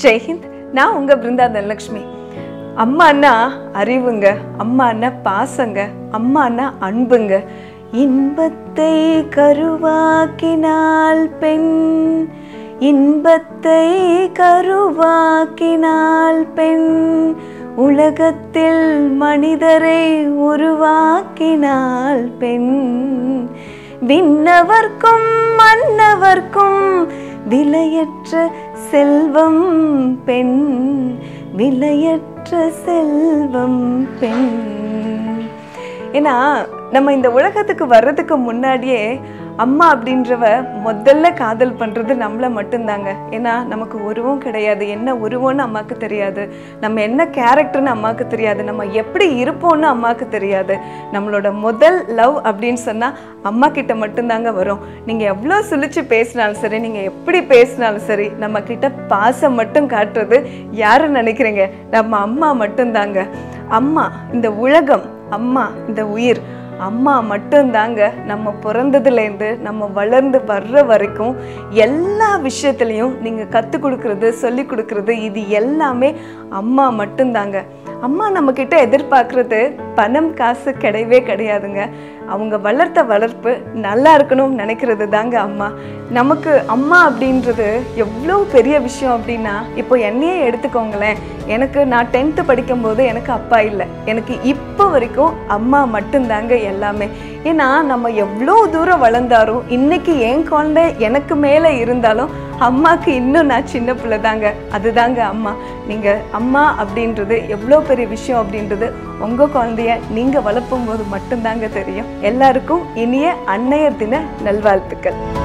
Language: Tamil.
ஜெய்ஹிந்த் நான் உங்க பிருந்தா தனலக்ஷ்மி அம்மான்னா அறிவுங்க அம்மான்னா பாசங்க அம்மான்னா அன்புங்க இன்பத்தை கருவாக்கினாள் பெண் இன்பத்தை கருவாக்கினாள் பெண் உலகத்தில் மனிதரை உருவாக்கினாள் பெண் விண்ணவர்க்கும் மன்னவர்க்கும் விலையற்ற செல்வம் பெண் விலையற்ற செல்வம் பெண் ஏன்னா நம்ம இந்த உலகத்துக்கு வர்றதுக்கு முன்னாடியே அம்மா அப்படின்றவ முதல்ல காதல் பண்ணுறது நம்மளை மட்டும்தாங்க ஏன்னா நமக்கு உருவம் கிடையாது என்ன உருவம்னு அம்மாவுக்கு தெரியாது நம்ம என்ன கேரக்டர்னு அம்மாவுக்கு தெரியாது நம்ம எப்படி இருப்போம்னு அம்மாவுக்கு தெரியாது நம்மளோட முதல் லவ் அப்படின்னு சொன்னால் அம்மா கிட்ட மட்டும்தாங்க வரும் நீங்கள் எவ்வளோ சுழிச்சு பேசினாலும் சரி நீங்கள் எப்படி பேசினாலும் சரி நம்ம கிட்ட பாசம் மட்டும் காட்டுறது யாரு நினைக்கிறீங்க நம்ம அம்மா மட்டும்தாங்க அம்மா இந்த உலகம் அம்மா இந்த உயிர் அம்மா மட்டும்தாங்க நம்ம பிறந்ததுலேருந்து நம்ம வளர்ந்து வர்ற வரைக்கும் எல்லா விஷயத்துலையும் நீங்கள் கற்றுக் கொடுக்குறது சொல்லி கொடுக்குறது இது எல்லாமே அம்மா மட்டும்தாங்க அம்மா நம்மக்கிட்ட எதிர்பார்க்குறது பணம் காசு கிடையவே கிடையாதுங்க அவங்க வளர்த்த வளர்ப்பு நல்லா இருக்கணும்னு நினைக்கிறது தாங்க அம்மா நமக்கு அம்மா அப்படின்றது எவ்வளோ பெரிய விஷயம் அப்படின்னா இப்போ என்னையே எடுத்துக்கோங்களேன் எனக்கு நான் டென்த்து படிக்கும்போது எனக்கு அப்பா இல்லை எனக்கு இப்போ வரைக்கும் அம்மா மட்டும்தாங்க எல்லாமே ஏன்னா நம்ம எவ்வளோ தூரம் வளர்ந்தாலும் இன்னைக்கு என் குழந்தை எனக்கு மேலே இருந்தாலும் அம்மாக்கு இன்னும் நான் சின்ன பிள்ளை தாங்க அதுதாங்க அம்மா நீங்கள் அம்மா அப்படின்றது எவ்வளோ பெரிய விஷயம் அப்படின்றது உங்கள் குழந்தைய நீங்கள் வளர்ப்பும் போது மட்டும்தாங்க தெரியும் எல்லாருக்கும் இனிய அன்னையர் தின நல்வாழ்த்துக்கள்